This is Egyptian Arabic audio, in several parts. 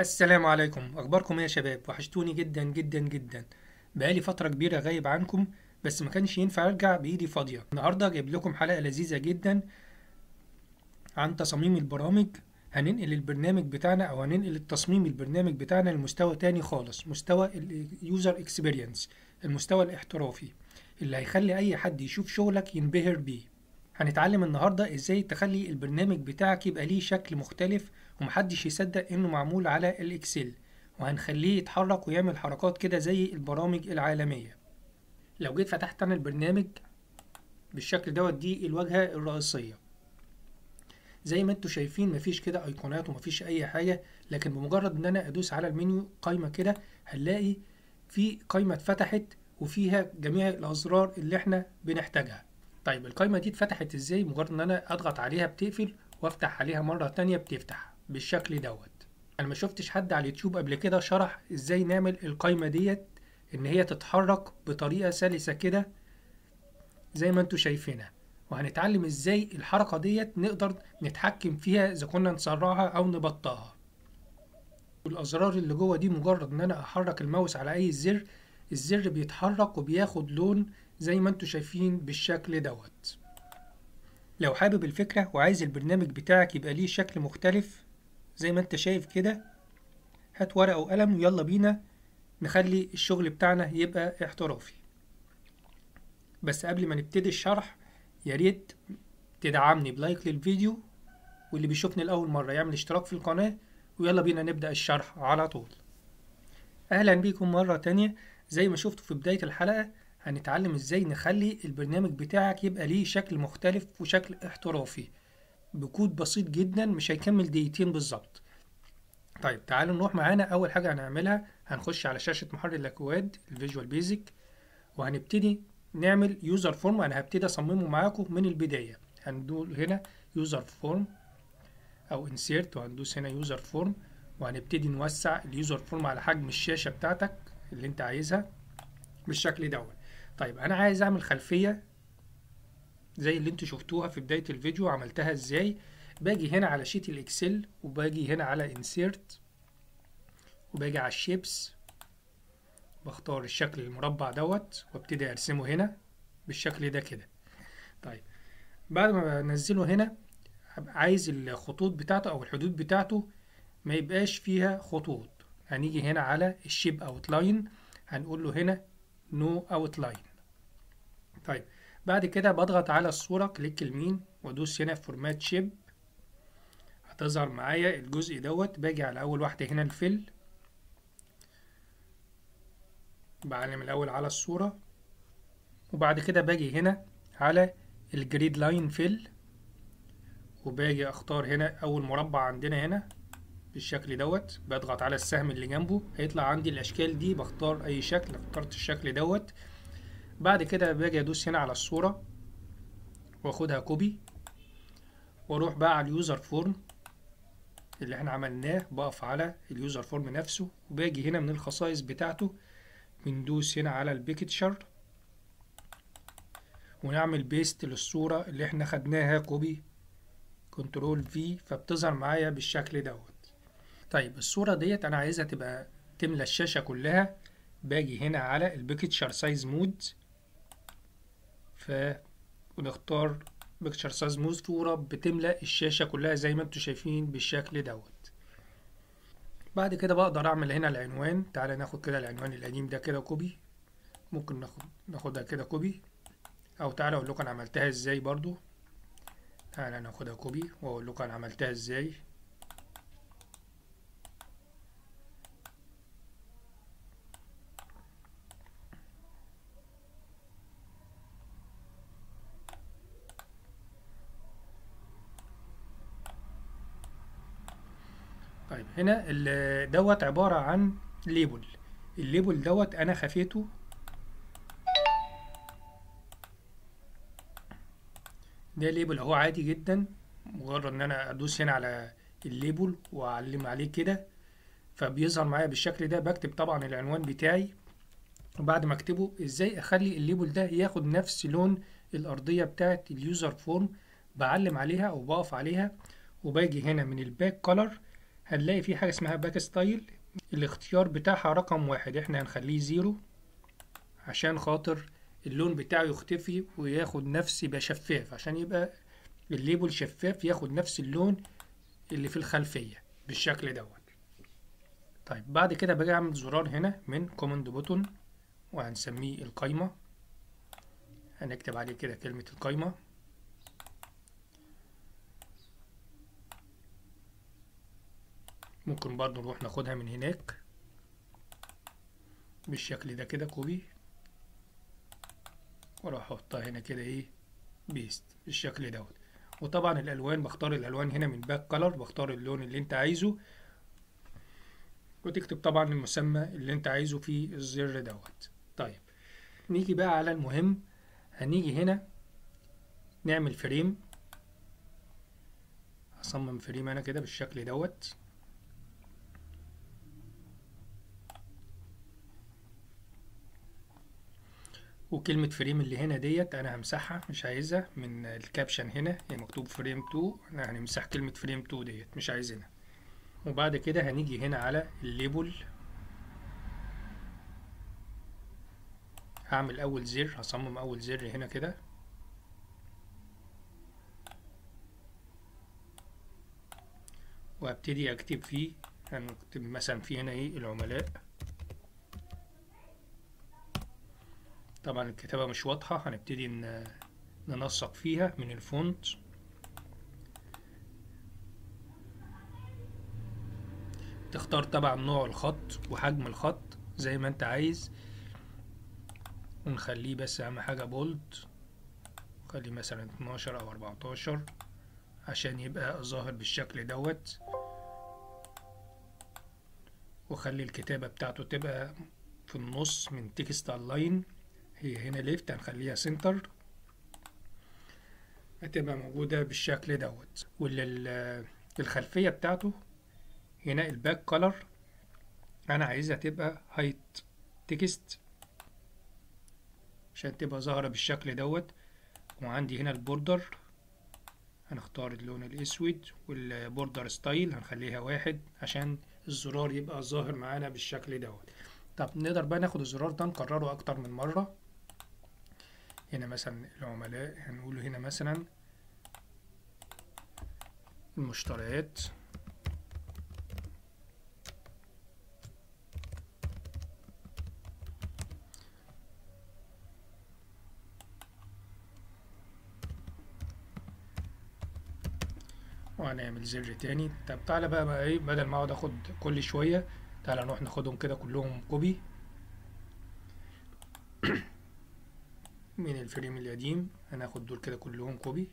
السلام عليكم اخباركم ايه يا شباب وحشتوني جدا جدا جدا بقالي فتره كبيره غايب عنكم بس ما كانش ينفع ارجع بايدي فاضيه النهارده جايب لكم حلقه لذيذه جدا عن تصاميم البرامج هننقل البرنامج بتاعنا او هننقل التصميم البرنامج بتاعنا لمستوى تاني خالص مستوى اليوزر اكسبيرينس المستوى الاحترافي اللي هيخلي اي حد يشوف شغلك ينبهر بيه هنتعلم النهارده ازاي تخلي البرنامج بتاعك يبقى ليه شكل مختلف ومحدش يصدق انه معمول على الاكسل وهنخليه يتحرك ويعمل حركات كده زي البرامج العالمية لو جيت فتحت انا البرنامج بالشكل دوت دي الواجهة الرئيسية زي ما انتوا شايفين مفيش كده ايقونات ومفيش اي حاجة لكن بمجرد ان انا ادوس على المنيو قايمة كده هنلاقي في قايمة اتفتحت وفيها جميع الازرار اللي احنا بنحتاجها طيب القايمة دي اتفتحت ازاي مجرد ان انا اضغط عليها بتقفل وافتح عليها مرة تانية بتفتح بالشكل دوت انا ما شفتش حد على اليوتيوب قبل كده شرح ازاي نعمل القايمة ديت ان هي تتحرك بطريقة سلسة كده زي ما انتوا شايفينها وهنتعلم ازاي الحركة ديت نقدر نتحكم فيها اذا كنا نسرعها او نبطئها الازرار اللي جوه دي مجرد ان انا احرك الماوس على اي زر الزر بيتحرك وبياخد لون زي ما انتوا شايفين بالشكل دوت لو حابب الفكرة وعايز البرنامج بتاعك يبقى ليه شكل مختلف زي ما انت شايف كده هات ورقة وقلم ويلا بينا نخلي الشغل بتاعنا يبقى احترافي بس قبل ما نبتدي الشرح يا ريت تدعمني بلايك للفيديو واللي بيشوفني لأول مرة يعمل اشتراك في القناة ويلا بينا نبدأ الشرح على طول أهلا بيكم مرة تانية زي ما شفتوا في بداية الحلقة هنتعلم ازاي نخلي البرنامج بتاعك يبقى ليه شكل مختلف وشكل احترافي بكود بسيط جدا مش هيكمل دقيقتين بالظبط طيب تعالوا نروح معانا اول حاجه هنعملها هنخش على شاشه محرر الاكواد الفيجوال بيزك وهنبتدي نعمل يوزر فورم انا هبتدي اصممه معاكم من البدايه هندول هنا يوزر فورم او انسيرت وهندوس هنا يوزر فورم وهنبتدي نوسع اليوزر فورم على حجم الشاشه بتاعتك اللي انت عايزها بالشكل دوت طيب انا عايز اعمل خلفيه زي اللي انتوا شفتوها في بدايه الفيديو عملتها ازاي باجي هنا على شيت الاكسل وباجي هنا على انسيرت وباجي على الشيبس بختار الشكل المربع دوت وابتدي ارسمه هنا بالشكل ده كده طيب بعد ما بنزله هنا عايز الخطوط بتاعته او الحدود بتاعته ما يبقاش فيها خطوط هنيجي هنا على الشيب اوت لاين هنقول له هنا نو اوت لاين طيب بعد كده بضغط على الصورة كليك يمين وادوس هنا فورمات شيب هتظهر معايا الجزء دوت باجي على اول واحدة هنا الفيل بعلم الاول على الصورة وبعد كده باجي هنا على الجريد لاين فيل وباجي اختار هنا اول مربع عندنا هنا بالشكل دوت بضغط على السهم اللي جنبه هيطلع عندي الاشكال دي بختار اي شكل اخترت الشكل دوت بعد كده باجي ادوس هنا على الصورة واخدها كوبي واروح بقى على اليوزر فورم اللي احنا عملناه بقف على اليوزر فورم نفسه وباجي هنا من الخصائص بتاعته بندوس هنا على البيكتشر ونعمل بيست للصورة اللي احنا خدناها كوبي كنترول في فبتظهر معايا بالشكل دوت طيب الصورة ديت أنا عايزها تبقى تملى الشاشة كلها باجي هنا على البيكتشر سايز مود ف ونختار بيكتشر سايز مود صورة بتملى الشاشة كلها زي ما انتوا شايفين بالشكل دوت بعد كده بقدر أعمل هنا العنوان تعالى ناخد كده العنوان القديم ده كده كوبي ممكن ناخد ناخدها كده كوبي أو تعالى أقول لكم أنا عملتها ازاي برضو تعالى ناخدها كوبي وأقول لكم أنا عملتها ازاي طيب هنا دوت عبارة عن ليبل الليبل دوت أنا خفيته ده ليبل اهو عادي جدا مجرد ان انا ادوس هنا على الليبل واعلم عليه كده فبيظهر معايا بالشكل ده بكتب طبعا العنوان بتاعي وبعد ما اكتبه ازاي اخلي الليبل ده ياخد نفس لون الارضية بتاعت اليوزر فورم بعلم عليها او بقف عليها وباجي هنا من الباك كولر هنلاقي في حاجة اسمها باك ستايل الاختيار بتاعها رقم واحد احنا هنخليه زيرو عشان خاطر اللون بتاعه يختفي وياخد نفس يبقى شفاف عشان يبقى الليبل شفاف ياخد نفس اللون اللي في الخلفية بالشكل دوت طيب بعد كده باجي اعمل زرار هنا من كوماند بوتون وهنسميه القايمة هنكتب عليه كده كلمة القايمة ممكن برضو نروح ناخدها من هناك بالشكل ده كده كوبي واروح احطها هنا كده ايه بيست بالشكل دوت وطبعا الالوان بختار الالوان هنا من باك كلر بختار اللون اللي انت عايزه وتكتب طبعا المسمى اللي انت عايزه في الزر دوت طيب نيجي بقى على المهم هنيجي هنا نعمل فريم هصمم فريم انا كده بالشكل دوت وكلمة فريم اللي هنا ديت أنا همسحها مش عايزها من الكابشن هنا هي مكتوب فريم 2 أنا هنمسح كلمة فريم 2 ديت مش عايزينها وبعد كده هنيجي هنا على الليبل هعمل أول زر هصمم أول زر هنا كده وابتدي أكتب فيه هنكتب مثلا في هنا إيه العملاء طبعا الكتابة مش واضحة هنبتدي ننسق فيها من الفونت تختار طبعا نوع الخط وحجم الخط زي ما انت عايز ونخليه بس اهم حاجة بولد خليه مثلا 12 او 14 عشان يبقى ظاهر بالشكل دوت وخلي الكتابة بتاعته تبقى في النص من تكست الاين هي هنا ليفت هنخليها سنتر هتبقى موجودة بالشكل دوت والخلفية بتاعته هنا الباك كولر أنا عايزها تبقى هايت تكست عشان تبقى ظاهرة بالشكل دوت وعندي هنا البوردر هنختار اللون الأسود والبوردر ستايل هنخليها واحد عشان الزرار يبقى ظاهر معانا بالشكل دوت طب نقدر بقى ناخد الزرار ده نكرره أكتر من مرة هنا مثلا العملاء هنقول هنا مثلا المشتريات وهنعمل زر تاني طب تعالى بقى, بقى ايه بدل ما اقعد اخد كل شويه تعالى نروح ناخدهم كده كلهم كوبي من الفريم القديم هناخد دول كده كلهم كوبي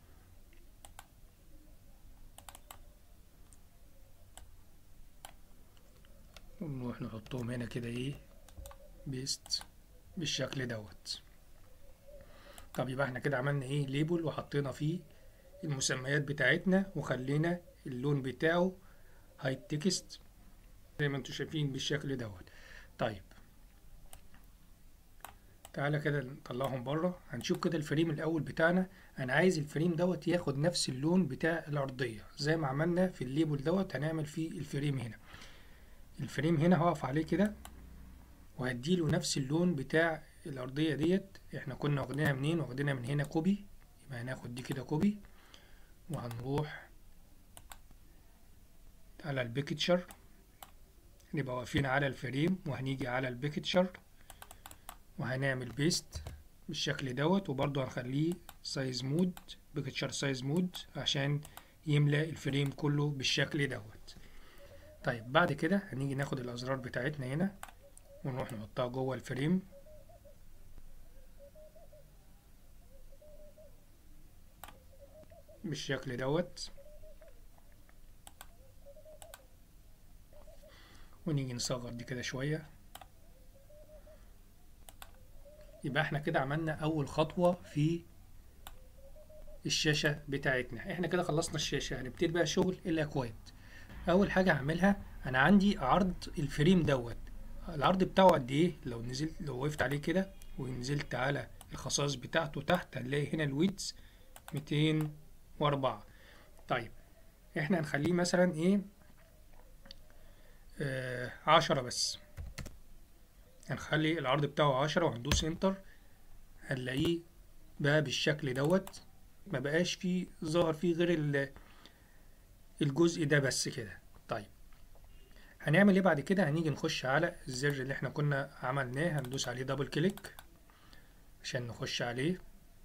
ونروح نحطهم هنا كده ايه بيست بالشكل دوت طب يبقى احنا كده عملنا ايه ليبل وحطينا فيه المسميات بتاعتنا وخلينا اللون بتاعه هايت تكست زي ما انتم شايفين بالشكل دوت طيب تعالى كده نطلعهم بره هنشوف كده الفريم الاول بتاعنا انا عايز الفريم دوت ياخد نفس اللون بتاع الارضيه زي ما عملنا في الليبل دوت هنعمل فيه الفريم هنا الفريم هنا هقف عليه كده وهديله نفس اللون بتاع الارضيه ديت احنا كنا واخدينها منين واخدينها من هنا كوبي يبقى هناخد دي كده كوبي وهنروح على البيكتشر نبقى واقفين على الفريم وهنيجي على البيكتشر وهنعمل بيست بالشكل دوت وبرضه هنخليه سايز مود بيكتشر سايز مود عشان يملأ الفريم كله بالشكل دوت طيب بعد كده هنيجي ناخد الأزرار بتاعتنا هنا ونروح نحطها جوه الفريم بالشكل دوت ونيجي نصغر دي كده شوية يبقى احنا كده عملنا أول خطوة في الشاشة بتاعتنا احنا كده خلصنا الشاشة هنبتدي بقى شغل الأكواد أول حاجة هعملها أنا عندي عرض الفريم دوت العرض بتاعه قد إيه لو نزلت لو وقفت عليه كده ونزلت على الخصائص بتاعته تحت هنلاقي هنا الويدز ميتين وأربعة طيب احنا هنخليه مثلا ايه آه عشرة بس هنخلي العرض بتاعه عشرة وهندوس انتر هنلاقيه بقى بالشكل دوت ما بقاش فيه ظاهر فيه غير الجزء ده بس كده طيب هنعمل ايه بعد كده هنيجي نخش على الزر اللي احنا كنا عملناه هندوس عليه دبل كليك عشان نخش عليه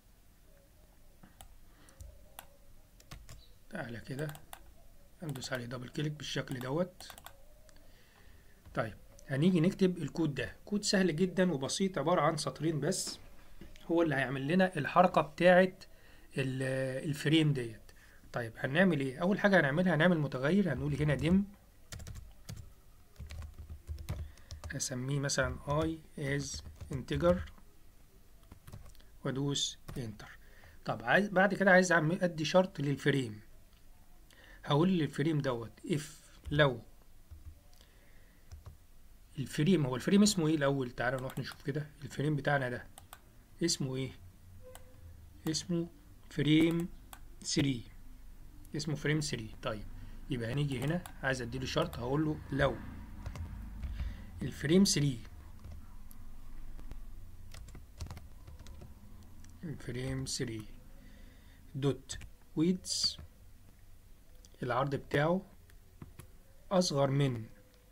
تعالى كده هندوس عليه دبل كليك بالشكل دوت طيب هنيجي نكتب الكود ده كود سهل جدا وبسيط عبارة عن سطرين بس هو اللي هيعمل لنا الحركة بتاعة الفريم ديت طيب هنعمل ايه اول حاجة هنعملها هنعمل متغير هنقول هنا ديم اسميه مثلا i as integer وادوس انتر طب عايز بعد كده عايز اعمل ادي شرط للفريم هقول للفريم دوت if لو الفريم هو الفريم اسمه ايه الاول تعالى نروح نشوف كده الفريم بتاعنا ده اسمه ايه اسمه فريم 3 اسمه فريم 3 طيب يبقى هنيجي هنا عايز اديله شرط هقول له لو الفريم 3 الفريم 3 دوت ويدز العرض بتاعه اصغر من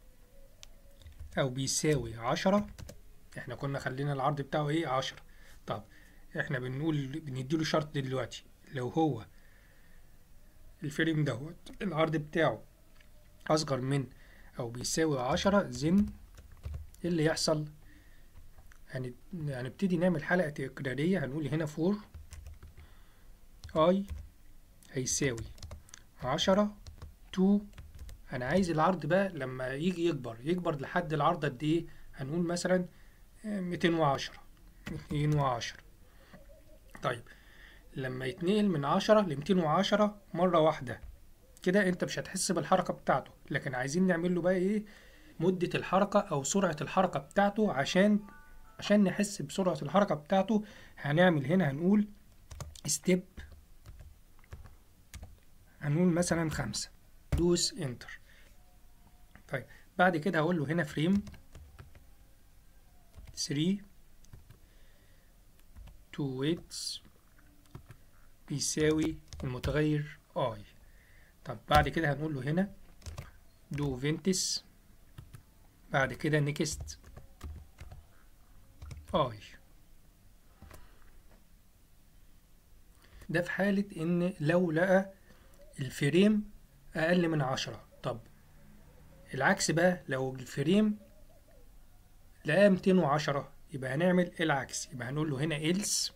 او بيساوي عشرة احنا كنا خلينا العرض بتاعه ايه عشرة طب احنا بنقول بنديله شرط دلوقتي لو هو الفريم دوت العرض بتاعه اصغر من او بيساوي عشرة زن ايه اللي يحصل هنبتدي نعمل حلقة تكرارية هنقول هنا فور اي هيساوي عشرة تو انا عايز العرض بقى لما يجي يكبر يكبر لحد العرض قد ايه هنقول مثلا ميتين وعشرة ميتين وعشرة طيب لما يتنقل من عشرة لميتين وعشرة مرة واحدة كده انت مش هتحس بالحركة بتاعته لكن عايزين نعمل له بقى ايه مدة الحركة او سرعة الحركة بتاعته عشان عشان نحس بسرعة الحركة بتاعته هنعمل هنا هنقول ستيب هنقول مثلا خمسة دوس انتر طيب بعد كده هقول له هنا فريم 3 تو ويتس بيساوي المتغير اي طب بعد كده هنقول له هنا دو فينتس بعد كده نيكست اي ده في حالة ان لو لقى الفريم اقل من عشرة طب العكس بقى لو الفريم لقاه ميتين وعشرة يبقى هنعمل العكس يبقى هنقول له هنا else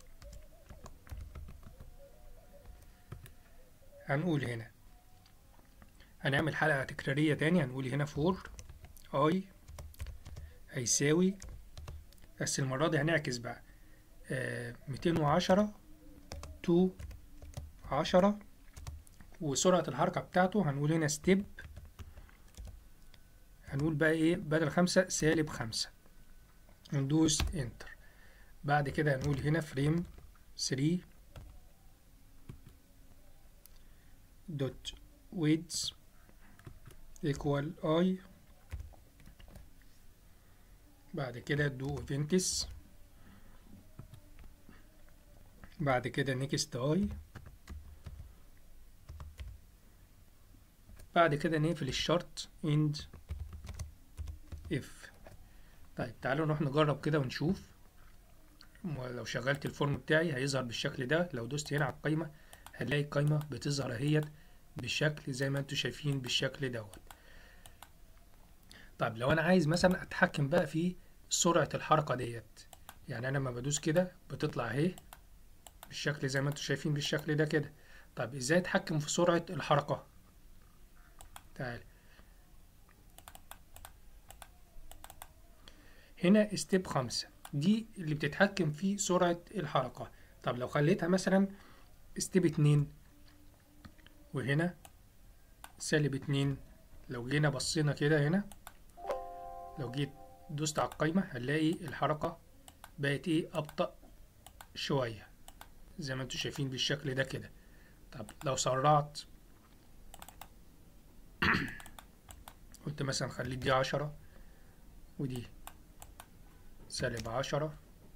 هنقول هنا هنعمل حلقة تكرارية تاني هنقول هنا فور اي هيساوي بس المرة دي هنعكس بقى ميتين وعشرة تو عشرة وسرعة الحركة بتاعته هنقول هنا ستيب هنقول بقى ايه بدل خمسة سالب خمسة وندوس انتر بعد كده هنقول هنا فريم 3 دوت ويدز equal i بعد كده دو فينتس بعد كده نيكست اي بعد كده نقفل الشرط end if طيب تعالوا نروح نجرب كده ونشوف لو شغلت الفورم بتاعي هيظهر بالشكل ده لو دوست هنا على القايمة هنلاقي القايمة بتظهر اهيت بالشكل زي ما انتوا شايفين بالشكل دوت طيب لو انا عايز مثلا اتحكم بقى في سرعة الحركة ديت يعني انا لما بدوس كده بتطلع اهي بالشكل زي ما انتوا شايفين بالشكل ده كده طيب ازاي اتحكم في سرعة الحركة تعال هنا ستيب خمسة دي اللي بتتحكم في سرعة الحركة طب لو خليتها مثلا ستيب اتنين وهنا سالب اتنين لو جينا بصينا كده هنا لو جيت دوست على القايمة هنلاقي الحركة بقت ايه أبطأ شوية زي ما انتوا شايفين بالشكل ده كده طب لو سرعت قلت مثلا خلي دي عشرة ودي سالب عشرة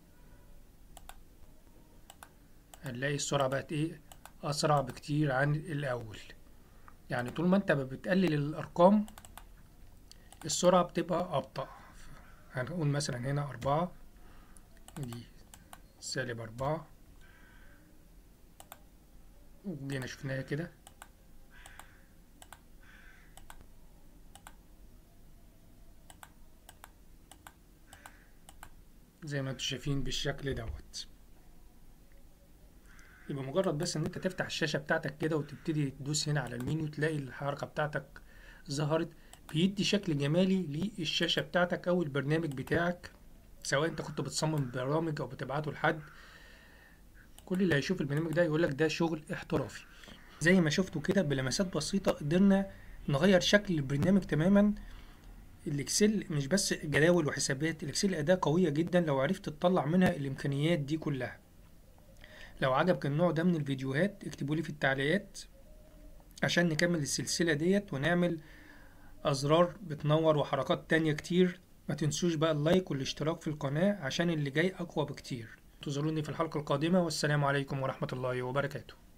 هنلاقي السرعة بقت ايه أسرع بكتير عن الأول يعني طول ما انت بتقلل الأرقام السرعة بتبقى أبطأ هنقول مثلا هنا أربعة ودي سالب أربعة وجينا شفناها كده زي ما انتم شايفين بالشكل دوت يبقى مجرد بس ان انت تفتح الشاشة بتاعتك كده وتبتدي تدوس هنا على المينيو تلاقي الحركة بتاعتك ظهرت بيدي شكل جمالي للشاشة بتاعتك او البرنامج بتاعك سواء انت كنت بتصمم برامج او بتبعته لحد كل اللي هيشوف البرنامج ده يقولك ده شغل احترافي زي ما شفتوا كده بلمسات بسيطة قدرنا نغير شكل البرنامج تماما الاكسل مش بس جداول وحسابات الاكسل اداة قوية جدا لو عرفت تطلع منها الامكانيات دي كلها لو عجبك النوع ده من الفيديوهات اكتبولي في التعليقات عشان نكمل السلسلة ديت ونعمل أزرار بتنور وحركات تانية كتير ما تنسوش بقى اللايك والاشتراك في القناة عشان اللي جاي أقوى بكتير انتظروني في الحلقة القادمة والسلام عليكم ورحمة الله وبركاته